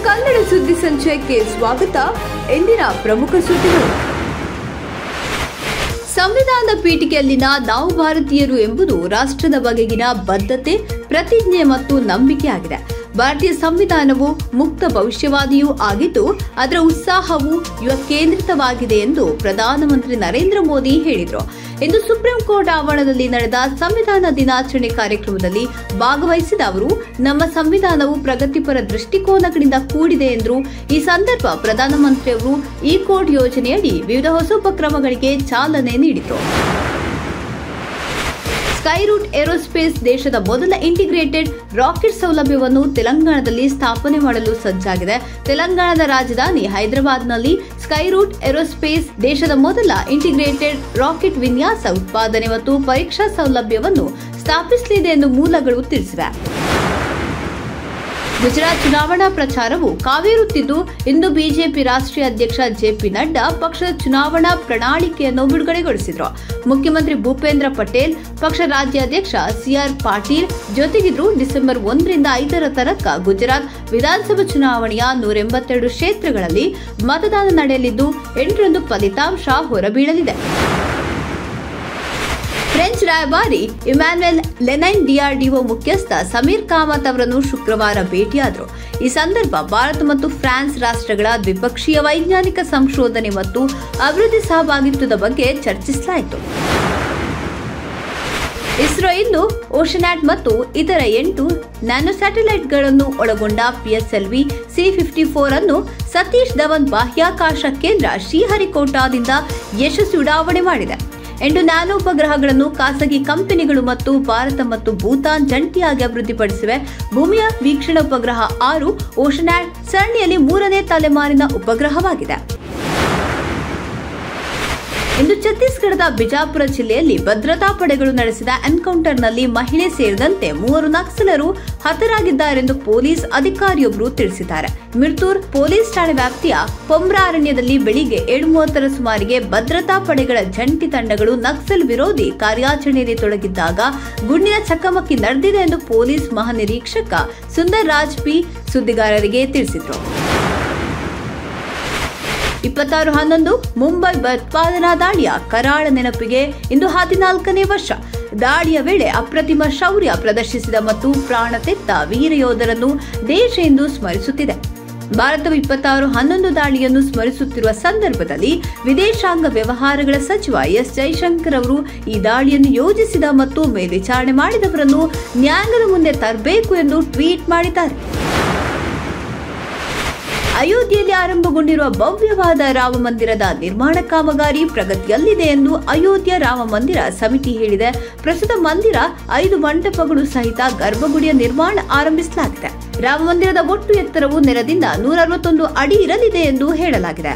ಕನ್ನಡ ಸುದ್ದಿ ಸಂಚಯಕ್ಕೆ ಸ್ವಾಗತ ಇಂದಿನ ಪ್ರಮುಖ ಸುದ್ದಿಗಳು ಸಂವಿಧಾನದ ಪೀಠಿಕೆಯಲ್ಲಿನ ನಾವು ಭಾರತೀಯರು ಎಂಬುದು ರಾಷ್ಟ್ರದ ಬಗೆಗಿನ ಬದ್ಧತೆ ಪ್ರತಿಜ್ಞೆ ಮತ್ತು ನಂಬಿಕೆಯಾಗಿದೆ ಭಾರತೀಯ ಸಂವಿಧಾನವು ಮುಕ್ತ ಭವಿಷ್ಯವಾದಿಯೂ ಆಗಿದ್ದು ಅದರ ಉತ್ಸಾಹವು ಯುವ ಕೇಂದ್ರಿತವಾಗಿದೆ ಎಂದು ಪ್ರಧಾನಮಂತ್ರಿ ನರೇಂದ್ರ ಮೋದಿ ಹೇಳಿದರು ಇಂದು ಸುಪ್ರೀಂ ಕೋರ್ಟ್ ಆವರಣದಲ್ಲಿ ನಡೆದ ಸಂವಿಧಾನ ದಿನಾಚರಣೆ ಕಾರ್ಯಕ್ರಮದಲ್ಲಿ ಭಾಗವಹಿಸಿದ ಅವರು ನಮ್ಮ ಸಂವಿಧಾನವು ಪ್ರಗತಿಪರ ದೃಷ್ಟಿಕೋನಗಳಿಂದ ಕೂಡಿದೆ ಎಂದರು ಈ ಸಂದರ್ಭ ಪ್ರಧಾನಮಂತ್ರಿಯವರು ಈ ಕೋರ್ಟ್ ಯೋಜನೆಯಡಿ ವಿವಿಧ ಹೊಸ ಉಪಕ್ರಮಗಳಿಗೆ ಚಾಲನೆ ನೀಡಿದರು ಸ್ಕೈರೂಟ್ ಏರೋಸ್ಪೇಸ್ ದೇಶದ ಮೊದಲ ಇಂಟಿಗ್ರೇಟೆಡ್ ರಾಕೆಟ್ ಸೌಲಭ್ಯವನ್ನು ತೆಲಂಗಾಣದಲ್ಲಿ ಸ್ಥಾಪನೆ ಮಾಡಲು ಸಜ್ಜಾಗಿದೆ ತೆಲಂಗಾಣದ ರಾಜಧಾನಿ ಹೈದರಾಬಾದ್ನಲ್ಲಿ ಸ್ಕೈರೂಟ್ ಏರೋಸ್ಪೇಸ್ ದೇಶದ ಮೊದಲ ಇಂಟಿಗ್ರೇಟೆಡ್ ರಾಕೆಟ್ ವಿನ್ಯಾಸ ಉತ್ಪಾದನೆ ಮತ್ತು ಪರೀಕ್ಷಾ ಸೌಲಭ್ಯವನ್ನು ಸ್ಥಾಪಿಸಲಿದೆ ಎಂದು ಮೂಲಗಳು ತಿಳಿಸಿವೆ ಗುಜರಾತ್ ಚುನಾವಣಾ ಪ್ರಚಾರವು ಕಾವೇರುತ್ತಿದ್ದು ಇಂದು ಬಿಜೆಪಿ ರಾಷ್ಟ್ರೀಯ ಅಧ್ಯಕ್ಷ ಜೆಪಿ ನಡ್ಡಾ ಪಕ್ಷದ ಚುನಾವಣಾ ಪ್ರಣಾಳಿಕೆಯನ್ನು ಬಿಡುಗಡೆಗೊಳಿಸಿದರು ಮುಖ್ಯಮಂತ್ರಿ ಭೂಪೇಂದ್ರ ಪಟೇಲ್ ಪಕ್ಷ ರಾಜ್ಯಾಧ್ಯಕ್ಷ ಸಿಆರ್ ಪಾಟೀಲ್ ಜೊತೆಗಿದ್ರು ಡಿಸೆಂಬರ್ ಒಂದರಿಂದ ಐದರ ತನಕ ಗುಜರಾತ್ ವಿಧಾನಸಭಾ ಚುನಾವಣೆಯ ನೂರ ಎಂಬತ್ತೆರಡು ಕ್ಷೇತ್ರಗಳಲ್ಲಿ ಮತದಾನ ನಡೆಯಲಿದ್ದು ಎಂಟರಂದು ಫಲಿತಾಂಶ ಹೊರಬೀಳಲಿದೆ ಫ್ರೆಂಚ್ ರಾಯಭಾರಿ ಇಮ್ಯಾನ್ಯುಯಲ್ ಲೆನೈನ್ ಡಿಆರ್ಡಿಒ ಮುಖ್ಯಸ್ಥ ಸಮೀರ್ ಕಾಮತ್ ಅವರನ್ನು ಶುಕ್ರವಾರ ಭೇಟಿಯಾದರು ಈ ಸಂದರ್ಭ ಭಾರತ ಮತ್ತು ಫ್ರಾನ್ಸ್ ರಾಷ್ಟ್ರಗಳ ದ್ವಿಪಕ್ಷೀಯ ವೈಜ್ಞಾನಿಕ ಸಂಶೋಧನೆ ಮತ್ತು ಅಭಿವೃದ್ಧಿ ಸಹಭಾಗಿತ್ವದ ಬಗ್ಗೆ ಚರ್ಚಿಸಲಾಯಿತು ಇಸ್ರೋ ಇಂದು ಓಷನ್ಯಾಟ್ ಮತ್ತು ಇತರ ಎಂಟು ನ್ಯಾನೋ ಸ್ಯಾಟಲೈಟ್ಗಳನ್ನು ಒಳಗೊಂಡ ಪಿಎಸ್ಎಲ್ವಿ ಸಿ ಫಿಫ್ಟಿ ಫೋರ್ ಅನ್ನು ಸತೀಶ್ ಧವನ್ ಬಾಹ್ಯಾಕಾಶ ಕೇಂದ್ರ ಶ್ರೀಹರಿಕೋಟಾದಿಂದ ಯಶಸ್ವಿ ಉಡಾವಣೆ ಮಾಡಿದೆ ಎಂಟು ನ್ಯಾನೋ ಉಪಗ್ರಹಗಳನ್ನು ಖಾಸಗಿ ಕಂಪನಿಗಳು ಮತ್ತು ಭಾರತ ಮತ್ತು ಭೂತಾನ್ ಜಂಟಿಯಾಗಿ ಅಭಿವೃದ್ಧಿಪಡಿಸಿವೆ ಭೂಮಿಯ ವೀಕ್ಷಣಾ ಉಪಗ್ರಹ ಆರು ಓಷನ್ಯಾಟ್ ಸರಣಿಯಲ್ಲಿ ಮೂರನೇ ತಲೆಮಾರಿನ ಉಪಗ್ರಹವಾಗಿದೆ ಇಂದು ಛತ್ತೀಸ್ಗಢದ ಬಿಜಾಪುರ ಜಿಲ್ಲೆಯಲ್ಲಿ ಭದ್ರತಾ ಪಡೆಗಳು ನಡೆಸಿದ ಎನ್ಕೌಂಟರ್ನಲ್ಲಿ ಮಹಿಳೆ ಸೇರಿದಂತೆ ಮೂವರು ನಕ್ಸಲರು ಹತರಾಗಿದ್ದಾರೆಂದು ಪೊಲೀಸ್ ಅಧಿಕಾರಿಯೊಬ್ಬರು ತಿಳಿಸಿದ್ದಾರೆ ಮಿರ್ತೂರ್ ಪೊಲೀಸ್ ಠಾಣೆ ವ್ಯಾಪ್ತಿಯ ಪೊಮ್ರಾ ಅರಣ್ಯದಲ್ಲಿ ಬೆಳಿಗ್ಗೆ ಏಳು ಮೂವತ್ತರ ಸುಮಾರಿಗೆ ಭದ್ರತಾ ಪಡೆಗಳ ಜಂಟಿ ತಂಡಗಳು ನಕ್ಸಲ್ ವಿರೋಧಿ ಕಾರ್ಯಾಚರಣೆಯಲ್ಲಿ ತೊಡಗಿದ್ದಾಗ ಗುಂಡಿನ ಚಕಮಕಿ ನಡೆದಿದೆ ಎಂದು ಪೊಲೀಸ್ ಮಹಾನಿರೀಕ್ಷಕ ಸುಂದರ್ ರಾಜ್ ಪಿ ಸುದ್ದಿಗಾರರಿಗೆ ತಿಳಿಸಿದರು ಇಪ್ಪತ್ತಾರು ಹನ್ನೊಂದು ಮುಂಬೈ ಭಯೋತ್ಪಾದನಾ ದಾಳಿಯ ಕರಾಳ ನೆನಪಿಗೆ ಇಂದು ಹದಿನಾಲ್ಕನೇ ವರ್ಷ ದಾಳಿಯ ವೇಳೆ ಅಪ್ರತಿಮ ಶೌರ್ಯ ಪ್ರದರ್ಶಿಸಿದ ಮತ್ತು ಪ್ರಾಣ ತೆತ್ತ ವೀರ ಯೋಧರನ್ನು ದೇಶ ಇಂದು ಸ್ಮರಿಸುತ್ತಿದೆ ಭಾರತವು ಇಪ್ಪತ್ತಾರು ಹನ್ನೊಂದು ದಾಳಿಯನ್ನು ಸ್ಮರಿಸುತ್ತಿರುವ ಸಂದರ್ಭದಲ್ಲಿ ವಿದೇಶಾಂಗ ವ್ಯವಹಾರಗಳ ಸಚಿವ ಎಸ್ ಜೈಶಂಕರ್ ಅವರು ಈ ದಾಳಿಯನ್ನು ಯೋಜಿಸಿದ ಮತ್ತು ಮೇಲ್ವಿಚಾರಣೆ ಮಾಡಿದವರನ್ನು ನ್ಯಾಯಾಲಯದ ಮುಂದೆ ತರಬೇಕು ಎಂದು ಟ್ವೀಟ್ ಮಾಡಿದ್ದಾರೆ ಅಯೋಧ್ಯೆಯಲ್ಲಿ ಆರಂಭಗೊಂಡಿರುವ ಭವ್ಯವಾದ ರಾಮ ಮಂದಿರದ ನಿರ್ಮಾಣ ಕಾಮಗಾರಿ ಪ್ರಗತಿಯಲ್ಲಿದೆ ಎಂದು ಅಯೋಧ್ಯ ರಾಮ ಮಂದಿರ ಸಮಿತಿ ಹೇಳಿದೆ ಪ್ರಸ್ತುತ ಮಂದಿರ ಐದು ಮಂಟಪಗಳು ಸಹಿತ ಗರ್ಭಗುಡಿಯ ನಿರ್ಮಾಣ ಆರಂಭಿಸಲಾಗಿದೆ ರಾಮ ಮಂದಿರದ ಒಟ್ಟು ಎತ್ತರವು ನೆಲದಿಂದ ನೂರ ಅರವತ್ತೊಂದು ಅಡಿ ಇರಲಿದೆ ಎಂದು ಹೇಳಲಾಗಿದೆ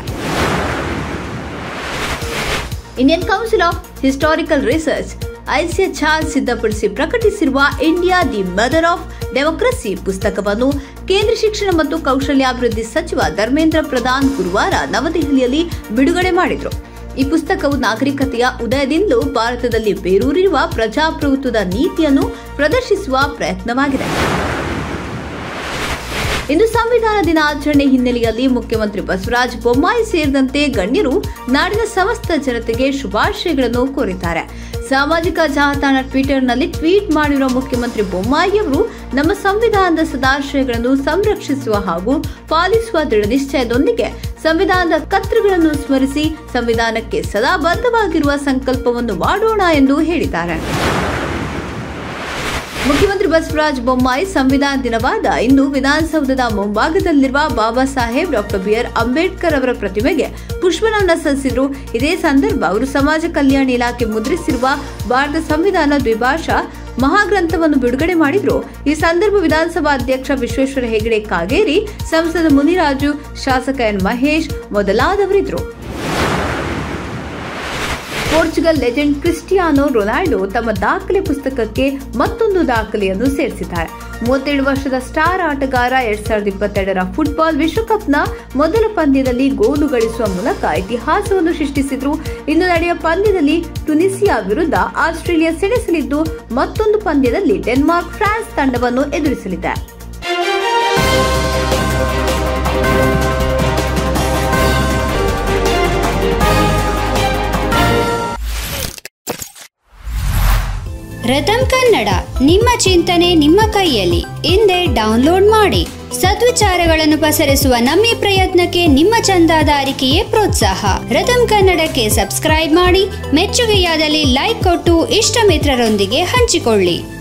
Indian Council of Historical Research ICHR ಸಿದ್ಧಪಡಿಸಿ ಪ್ರಕಟಿಸಿರುವ India the Mother of Democracy ಪುಸ್ತಕವನ್ನು ಕೇಂದ್ರ ಶಿಕ್ಷಣ ಮತ್ತು ಕೌಶಲ್ಯಾಭಿವೃದ್ಧಿ ಸಚಿವ ಧರ್ಮೇಂದ್ರ ಪ್ರಧಾನ್ ಗುರುವಾರ ನವದೆಹಲಿಯಲ್ಲಿ ಬಿಡುಗಡೆ ಮಾಡಿದರು ಈ ಪುಸ್ತಕವು ನಾಗರಿಕತೆಯ ಉದಯದಿಂದಲೂ ಭಾರತದಲ್ಲಿ ಬೇರೂರಿರುವ ಪ್ರಜಾಪ್ರಭುತ್ವದ ನೀತಿಯನ್ನು ಪ್ರದರ್ಶಿಸುವ ಪ್ರಯತ್ನವಾಗಿದೆ ಇಂದು ಸಂವಿಧಾನ ದಿನಾಚರಣೆ ಹಿನ್ನೆಲೆಯಲ್ಲಿ ಮುಖ್ಯಮಂತ್ರಿ ಬಸವರಾಜ ಬೊಮ್ಮಾಯಿ ಸೇರಿದಂತೆ ಗಣ್ಯರು ನಾಡಿನ ಸಮಸ್ತ ಜನತೆಗೆ ಶುಭಾಶಯಗಳನ್ನು ಕೋರಿದ್ದಾರೆ ಸಾಮಾಜಿಕ ಜಾಲತಾಣ ಟ್ವಿಟರ್ನಲ್ಲಿ ಟ್ವೀಟ್ ಮಾಡಿರುವ ಮುಖ್ಯಮಂತ್ರಿ ಬೊಮ್ಮಾಯಿ ಅವರು ನಮ್ಮ ಸಂವಿಧಾನದ ಸದಾಶಯಗಳನ್ನು ಸಂರಕ್ಷಿಸುವ ಹಾಗೂ ಪಾಲಿಸುವ ದೃಢ ನಿಶ್ಚಯದೊಂದಿಗೆ ಸಂವಿಧಾನದ ಕರ್ತೃಗಳನ್ನು ಸ್ಮರಿಸಿ ಸಂವಿಧಾನಕ್ಕೆ ಸದಾ ಬದ್ಧವಾಗಿರುವ ಸಂಕಲ್ಪವನ್ನು ಮಾಡೋಣ ಎಂದು ಹೇಳಿದ್ದಾರೆ ಮುಖ್ಯಮಂತ್ರಿ ಬಸವರಾಜ ಬೊಮ್ಮಾಯಿ ಸಂವಿಧಾನ ದಿನವಾದ ಇಂದು ವಿಧಾನಸೌಧದ ಮುಂಭಾಗದಲ್ಲಿರುವ ಬಾಬಾ ಸಾಹೇಬ್ ಡಾಕ್ಟರ್ ಬಿಆರ್ ಅಂಬೇಡ್ಕರ್ ಅವರ ಪ್ರತಿಮೆಗೆ ಪುಷ್ಪನಮನ ಸಲ್ಲಿಸಿದರು ಇದೇ ಸಂದರ್ಭ ಅವರು ಸಮಾಜ ಕಲ್ಯಾಣ ಇಲಾಖೆ ಮುದ್ರಿಸಿರುವ ಭಾರತ ಸಂವಿಧಾನ ದ್ವಿಭಾಷಾ ಮಹಾಗ್ರಂಥವನ್ನು ಬಿಡುಗಡೆ ಮಾಡಿದ್ರು ಈ ಸಂದರ್ಭ ವಿಧಾನಸಭಾ ಅಧ್ಯಕ್ಷ ವಿಶ್ವೇಶ್ವರ ಹೆಗಡೆ ಕಾಗೇರಿ ಸಂಸದ ಮುನಿರಾಜು ಶಾಸಕ ಎನ್ ಮಹೇಶ್ ಮೊದಲಾದವರಿದ್ದರು ಪೋರ್ಚುಗಲ್ ಲೆಜೆಂಡ್ ಕ್ರಿಸ್ಟಿಯಾನೋ ರೊನಾಲ್ಡೋ ತಮ್ಮ ದಾಖಲೆ ಪುಸ್ತಕಕ್ಕೆ ಮತ್ತೊಂದು ದಾಖಲೆಯನ್ನು ಸೇರಿಸಿದ್ದಾರೆ ಮೂವತ್ತೇಳು ವರ್ಷದ ಸ್ಟಾರ್ ಆಟಗಾರ ಎರಡ್ ಸಾವಿರದ ಇಪ್ಪತ್ತೆರಡರ ಫುಟ್ಬಾಲ್ ವಿಶ್ವಕಪ್ನ ಮೊದಲ ಪಂದ್ಯದಲ್ಲಿ ಗೋಲು ಗಳಿಸುವ ಮೂಲಕ ಇತಿಹಾಸವನ್ನು ಸೃಷ್ಟಿಸಿದ್ರು ಇಂದು ನಡೆಯುವ ಪಂದ್ಯದಲ್ಲಿ ಟುನಿಸಿಯಾ ವಿರುದ್ಧ ಆಸ್ಟ್ರೇಲಿಯಾ ಸೆಣಸಲಿದ್ದು ಮತ್ತೊಂದು ಪಂದ್ಯದಲ್ಲಿ ಡೆನ್ಮಾರ್ಕ್ ಫ್ರಾನ್ಸ್ ತಂಡವನ್ನು ಎದುರಿಸಲಿದೆ ರಥಂ ಕನ್ನಡ ನಿಮ್ಮ ಚಿಂತನೆ ನಿಮ್ಮ ಕೈಯಲ್ಲಿ ಹಿಂದೆ ಡೌನ್ಲೋಡ್ ಮಾಡಿ ಸದ್ವಿಚಾರಗಳನ್ನು ಪಸರಿಸುವ ನಮ್ಮ ಈ ಪ್ರಯತ್ನಕ್ಕೆ ನಿಮ್ಮ ಚಂದಾದಾರಿಕೆಯೇ ಪ್ರೋತ್ಸಾಹ ರಥಂ ಕನ್ನಡಕ್ಕೆ ಸಬ್ಸ್ಕ್ರೈಬ್ ಮಾಡಿ ಮೆಚ್ಚುಗೆಯಾದಲ್ಲಿ ಲೈಕ್ ಕೊಟ್ಟು ಇಷ್ಟ ಮಿತ್ರರೊಂದಿಗೆ ಹಂಚಿಕೊಳ್ಳಿ